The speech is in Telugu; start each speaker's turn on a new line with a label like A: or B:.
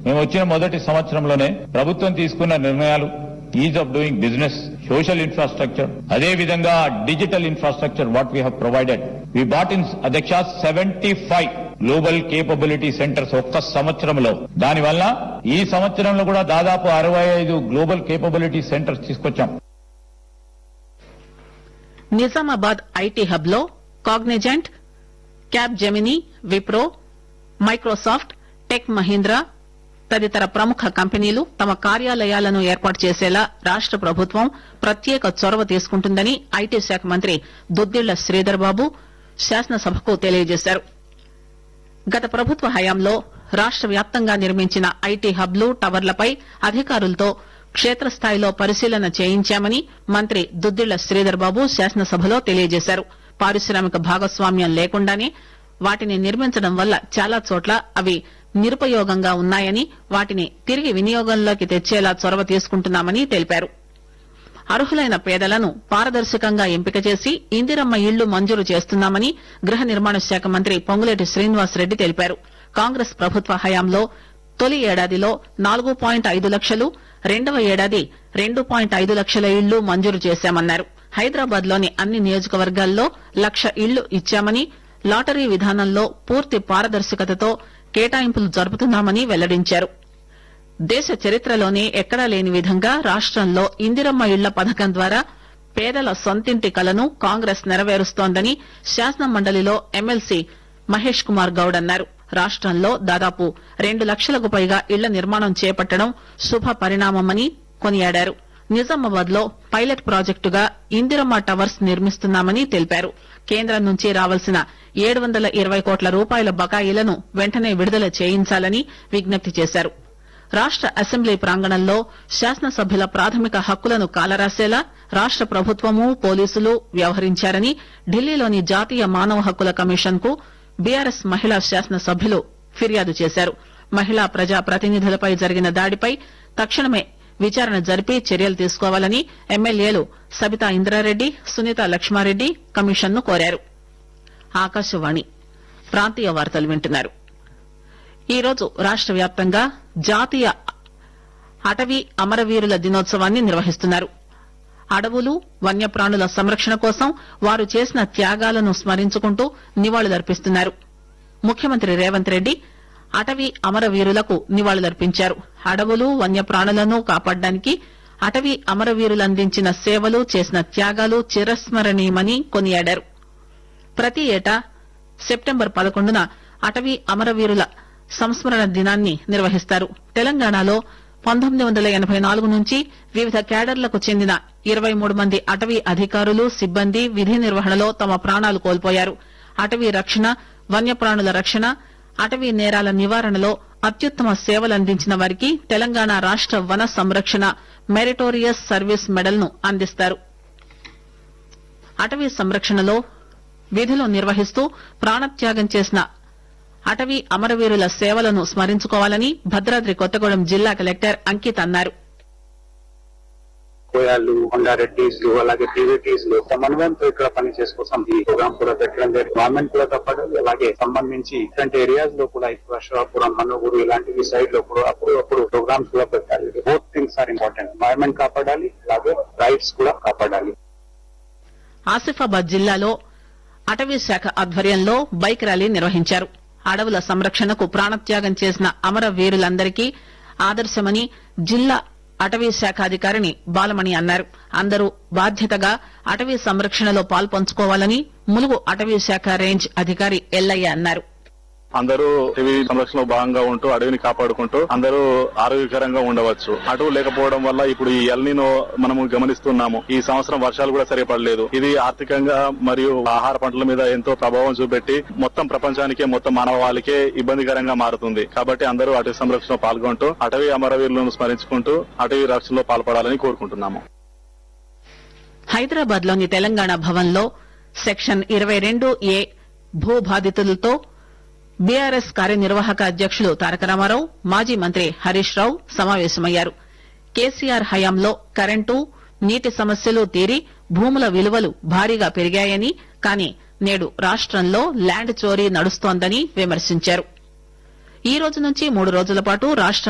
A: మేము వచ్చిన మొదటి సంవత్సరంలోనే ప్రభుత్వం తీసుకున్న నిర్ణయాలు ease of doing business social infrastructure అదే విధంగా digital infrastructure what we have provided we brought in అధ్యక్ష seventy five global capability centres ఒక్క సంవత్సరంలో దానివల్ల ఈ సంవత్సరంలో కూడా దాదాపు అరవై ఐదు గ్లోబల్ కేపబిలిటీ సెంటర్స్ తీసుకొచ్చాం
B: నిజామాబాద్ ఐటీ హబ్ లో Cognizant Capgemini Wipro Microsoft Tech Mahindra తదితర ప్రముఖ కంపెనీలు తమ కార్యాలయాలను ఏర్పాటు చేసేలా రాష్ట ప్రభుత్వం ప్రత్యేక చొరవ తీసుకుంటుందని ఐటీ శాఖ మంత్రి దుద్దిళ్ల శ్రీధర్ బాబు శాసనసభకు తెలియజేశారు గత ప్రభుత్వ హయాంలో రాష్ట వ్యాప్తంగా నిర్మించిన ఐటీ హబ్లు టవర్లపై అధికారులతో క్షేత్రస్థాయిలో పరిశీలన చేయించామని మంత్రి దుద్దిళ్ల శ్రీధర్ బాబు శాసనసభలో తెలియజేశారు పారిశ్రామిక భాగస్వామ్యం లేకుండానే వాటిని నిర్మించడం వల్ల చాలా చోట్ల అవి నిరుపయోగంగా ఉన్నాయని వాటిని తిరిగి వినియోగంలోకి తెచ్చేలా చొరవ తీసుకుంటున్నామని తెలిపారు అర్హులైన పేదలను పారదర్శకంగా ఎంపిక చేసి ఇందిరమ్మ ఇళ్లు మంజూరు చేస్తున్నామని గృహ నిర్మాణ శాఖ మంత్రి పొంగులేటి శ్రీనివాసరెడ్డి తెలిపారు కాంగ్రెస్ ప్రభుత్వ హయాంలో తొలి ఏడాదిలో నాలుగు పాయింట్ ఐదు లక్షలు రెండవ ఏడాది రెండు పాయింట్ ఐదు లక్షల ఇళ్లు మంజూరు చేశామన్నారు హైదరాబాద్ లోని అన్ని నియోజకవర్గాల్లో లక్ష ఇళ్లు ఇచ్చామని లాటరీ విధానంలో పూర్తి పారదర్శకతతో కేటాయింపులు జరుపుతున్నామని వెల్లడించారు దేశ చరిత్రలోనే ఎక్కడా లేని విధంగా రాష్టంలో ఇందిరమ్మ ఇళ్ల పథకం ద్వారా పేదల సొంతింటి కలను కాంగ్రెస్ నెరవేరుస్తోందని శాసన మండలిలో ఎమ్మెల్సీ మహేష్ కుమార్ గౌడ్ అన్నారు రాష్టంలో దాదాపు రెండు లక్షలకు పైగా ఇళ్ల నిర్మాణం చేపట్టడం శుభ పరిణామమని కొనియాడారు నిజామాబాద్ లో పైలట్ ప్రాజెక్టుగా ఇందిరమ్మ టవర్స్ నిర్మిస్తున్నామని తెలిపారు కేంద్రం నుంచి రావాల్సిన ఏడు వందల ఇరవై కోట్ల రూపాయల బకాయిలను వెంటనే విడుదల చేయించాలని విజ్ఞప్తి చేశారు రాష్ట అసెంబ్లీ ప్రాంగణంలో శాసనసభ్యుల ప్రాథమిక హక్కులను కాలరాసేలా రాష్ట ప్రభుత్వము పోలీసులు వ్యవహరించారని ఢిల్లీలోని జాతీయ మానవ హక్కుల కమిషన్ కు బీఆర్ఎస్ మహిళా శాసనసభ్యులు ఫిర్యాదు చేశారు మహిళా ప్రజా ప్రతినిధులపై జరిగిన దాడిపై తక్షణమే విచారణ జరిపి చర్యలు తీసుకోవాలని ఎమ్మెల్యేలు సబితా ఇంద్రారెడ్డి సునీత లక్ష్మారెడ్డి కమిషన్ ను కోరారు ఆకాశవాణి ప్రాంతీయ వార్తలు వింటున్నారు ఈరోజు రాష్ట వ్యాప్తంగా జాతీయ అటవీ అమరవీరుల దినోత్సవాన్ని నిర్వహిస్తున్నారు అడవులు వన్యప్రాణుల సంరక్షణ కోసం వారు చేసిన త్యాగాలను స్మరించుకుంటూ నివాళులర్పిస్తున్నారు ముఖ్యమంత్రి రేవంత్ రెడ్డి అటవీ అమరవీరులకు నివాళులర్పించారు అడవులు వన్యప్రాణులను కాపాడడానికి అటవీ అమరవీరులు అందించిన సేవలు చేసిన త్యాగాలు చిరస్మరణీయమని కొనియాడారు ప్రతి ఏటా సెప్టెంబర్ పదకొండున అటవీ అమరవీరుల సంస్మరణ దినాన్ని నిర్వహిస్తారు తెలంగాణలో పంతొమ్మిది వందల ఎనబై నాలుగు నుంచి వివిధ క్యాడర్లకు చెందిన ఇరవై మూడు మంది అటవీ అధికారులు సిబ్బంది విధి నిర్వహణలో తమ ప్రాణాలు కోల్పోయారు అటవీ రక్షణ వన్యప్రాణుల రక్షణ అటవీ నేరాల నివారణలో అత్యుత్తమ సేవలందించిన వారికి తెలంగాణ రాష్ట వన సంరక్షణ మెరిటోరియస్ సర్వీస్ మెడల్ ను అందిస్తారు అటవీ సంరక్షణలో విధులు నిర్వహిస్తూ ప్రాణత్యాగం చేసిన అటవీ అమరవీరుల సేవలను స్మరించుకోవాలని భద్రాద్రి కొత్తగూడెం జిల్లా కలెక్టర్ అంకిత్ అన్నారు
C: కోయాలు కొండారెడ్డిస్ అలాగే టీవీటీస్ లో సమన్వయంతో ఇక్కడ పని చేసుకోసం ఈ ప్రోగ్రామ్ కూడా పెట్టడం జరిగింది గవర్నమెంట్ కూడా తప్పదు అలాగే సంబంధించి ఇలాంటి ఏరియాస్ లో కూడా ఇప్పుడు అశ్వాపురం మనుగురు ఇలాంటివి సైడ్ లో కూడా అప్పుడు అప్పుడు ప్రోగ్రామ్స్ కూడా పెట్టాలి both things are important environment కాపాడాలి అలాగే రైట్స్ కూడా కాపాడాలి
B: ఆసిఫాబాద్ జిల్లాలో అటవీ శాఖ ఆధ్వర్యంలో బైక్ ర్యాలీ నిర్వహించారు అడవుల సంరక్షణకు ప్రాణత్యాగం చేసిన అమర వీరులందరికీ ఆదర్శమని జిల్లా అటవీ శాఖ అధికారిని బాలమణి అన్నారు అందరూ బాధ్యతగా అటవీ సంరక్షణలో పాల్పంచుకోవాలని ములుగు అటవీ శాఖ రేంజ్ అధికారి ఎల్లయ్య అన్నారు
D: అందరూ అటవీ సంరక్షణలో భాగంగా ఉంటూ అడవిని కాపాడుకుంటూ అందరూ ఆరోగ్యకరంగా ఉండవచ్చు అటవు లేకపోవడం వల్ల ఇప్పుడు ఈ ఎల్నినో మనము గమనిస్తున్నాము ఈ సంవత్సరం వర్షాలు కూడా సరిపడలేదు ఇది ఆర్థికంగా మరియు ఆహార పంటల మీద ఎంతో ప్రభావం చూపెట్టి మొత్తం ప్రపంచానికే మొత్తం మానవాళికే ఇబ్బందికరంగా మారుతుంది కాబట్టి అందరూ అటవీ సంరక్షణలో పాల్గొంటూ అటవీ అమరవీరులను స్మరించుకుంటూ అటవీ రక్షణలో పాల్పడాలని కోరుకుంటున్నాము
B: హైదరాబాద్ లోని తెలంగాణ భవన్ లో సెక్షన్ ఇరవై రెండు ఏ భూ బాధితులతో బీఆర్ఎస్ కార్యనిర్వాహక అధ్యకులు తారక రామారావు మాజీ మంత్రి హరీష్ రావు సమావేశమయ్యారు కేసీఆర్ హయాంలో కరెంటు నీటి సమస్యలు తీరి భూముల విలువలు భారీగా పెరిగాయని కానీ నేడు రాష్టంలో ల్యాండ్ చోరీ నడుస్తోందని విమర్శించారు ఈ రోజు నుంచి మూడు రోజుల పాటు రాష్ట